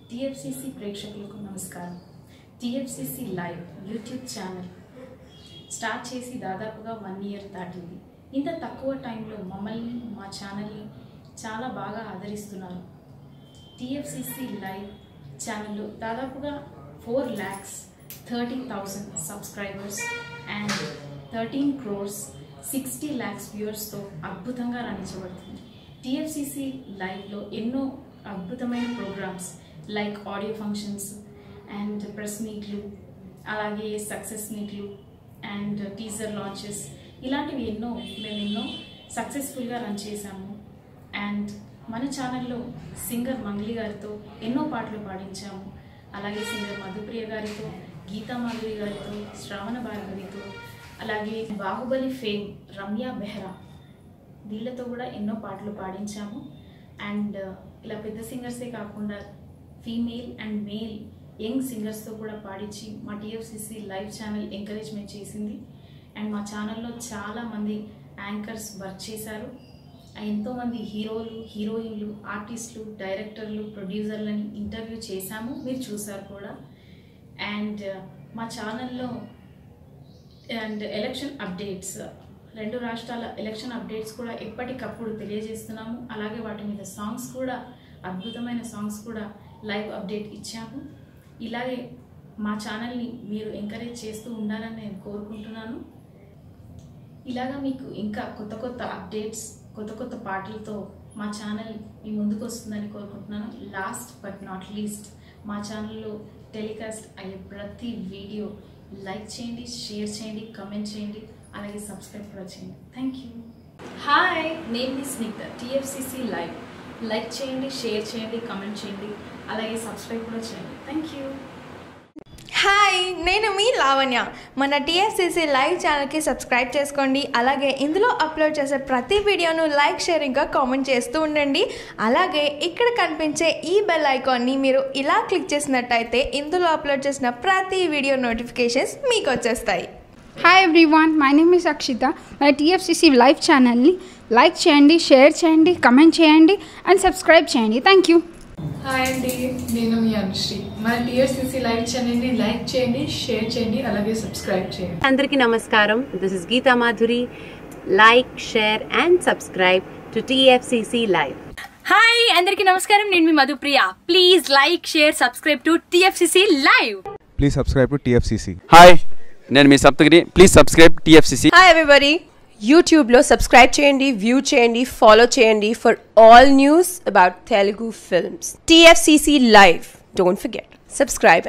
TFCC ప్రేక్షకులకు నమస్కారం TFCC live YouTube channel start చేసి దాదాపుగా వన్ ఇయర్ దాటింది ఇంత తక్కువ టైంలో మమ్మల్ని మా ఛానల్ని చాలా బాగా ఆదరిస్తున్నారు టిఎఫ్సిసి లైవ్ ఛానల్లో దాదాపుగా four lakhs thirty thousand subscribers and thirteen crores sixty lakhs వ్యూవర్స్తో అద్భుతంగా రాణించబడుతుంది టిఎఫ్సిసి లైవ్లో ఎన్నో అద్భుతమైన programmes like audio functions and press మీట్లు అలాగే సక్సెస్ మీట్లు అండ్ టీజర్ లాంచెస్ ఇలాంటివి ఎన్నో మేము ఎన్నో సక్సెస్ఫుల్గా రన్ చేశాము అండ్ మన ఛానల్లో సింగర్ మంగ్లీ గారితో ఎన్నో పాటలు పాడించాము అలాగే సింగర్ మధుప్రియ గారితో గీతా మాధురి గారితో శ్రావణ భార్గవితో అలాగే బాహుబలి ఫేమ్ రమ్య బెహ్రా వీళ్ళతో కూడా ఎన్నో పాటలు పాడించాము అండ్ ఇలా పెద్ద సింగర్సే కాకుండా ఫీమేల్ అండ్ మేల్ యంగ్ సింగర్స్తో కూడా పాడించి మా టీఎఫ్సిసి లైవ్ ఛానల్ ఎంకరేజ్మెంట్ చేసింది అండ్ మా ఛానల్లో చాలామంది యాంకర్స్ వర్క్ చేశారు ఎంతోమంది హీరోలు హీరోయిన్లు ఆర్టిస్టులు డైరెక్టర్లు ప్రొడ్యూసర్లని ఇంటర్వ్యూ చేశాము మీరు చూసారు కూడా అండ్ మా ఛానల్లో అండ్ ఎలక్షన్ అప్డేట్స్ రెండు రాష్ట్రాల ఎలక్షన్ అప్డేట్స్ కూడా ఎప్పటికప్పుడు తెలియజేస్తున్నాము అలాగే వాటి మీద సాంగ్స్ కూడా అద్భుతమైన సాంగ్స్ కూడా లైవ్ అప్డేట్ ఇచ్చాము ఇలాగే మా ఛానల్ని మీరు ఎంకరేజ్ చేస్తూ ఉండాలని నేను కోరుకుంటున్నాను ఇలాగా మీకు ఇంకా కొత్త కొత్త అప్డేట్స్ కొత్త కొత్త పాటలతో మా ఛానల్ మీ ముందుకు వస్తుందని కోరుకుంటున్నాను లాస్ట్ బట్ నాట్ లీస్ట్ మా ఛానల్లో టెలికాస్ట్ అయ్యే ప్రతి వీడియో లైక్ చేయండి షేర్ చేయండి కమెంట్ చేయండి అలాగే సబ్స్క్రైబ్ కూడా చేయండి థ్యాంక్ యూ హాయ్ నేను మీ స్నిగ్ధ టీఎఫ్సిసి లైవ్ లైక్ చేయండి షేర్ చేయండి కమెంట్ చేయండి అలాగే సబ్స్క్రైబ్ కూడా చేయండి థ్యాంక్ యూ హాయ్ నేను మీ లావణ్య మన టీఎఫ్సీసీ లైవ్ ఛానల్కి సబ్స్క్రైబ్ చేసుకోండి అలాగే ఇందులో అప్లోడ్ చేసే ప్రతి వీడియోను లైక్ షేర్ ఇంకా కామెంట్ చేస్తూ ఉండండి అలాగే ఇక్కడ కనిపించే ఈ బెల్ ఐకాన్ని మీరు ఇలా క్లిక్ చేసినట్టయితే ఇందులో అప్లోడ్ చేసిన ప్రతి వీడియో నోటిఫికేషన్స్ మీకు వచ్చేస్తాయి hi everyone my name is Akshita మన టీఎఫ్సిసి లైవ్ ఛానల్ని లైక్ చేయండి షేర్ చేయండి కమెంట్ చేయండి అండ్ సబ్స్క్రైబ్ చేయండి థ్యాంక్ యూ హాయ్ అండి నేను మీ అనుశ్రీ మన టీఎస్సీసీ లైవ్ ఛానల్ని లైక్ చేయండి షేర్ చేయండి అలాగే సబ్స్క్రైబ్ చేయండి అందరికీ నమస్కారం this is Geetha Madhuri like share and subscribe to TFCC live hi అందరికీ నమస్కారం నేను మీ Madhupriya please like share subscribe to TFCC live Please subscribe to TFCC. Hi నేను మీ Saptagiri please subscribe TFCC hi everybody యూట్యూబ్లో సబ్స్క్రైబ్ చేయండి వ్యూ చేయండి ఫాలో చేయండి for all news about Telugu films TFCC live don't forget subscribe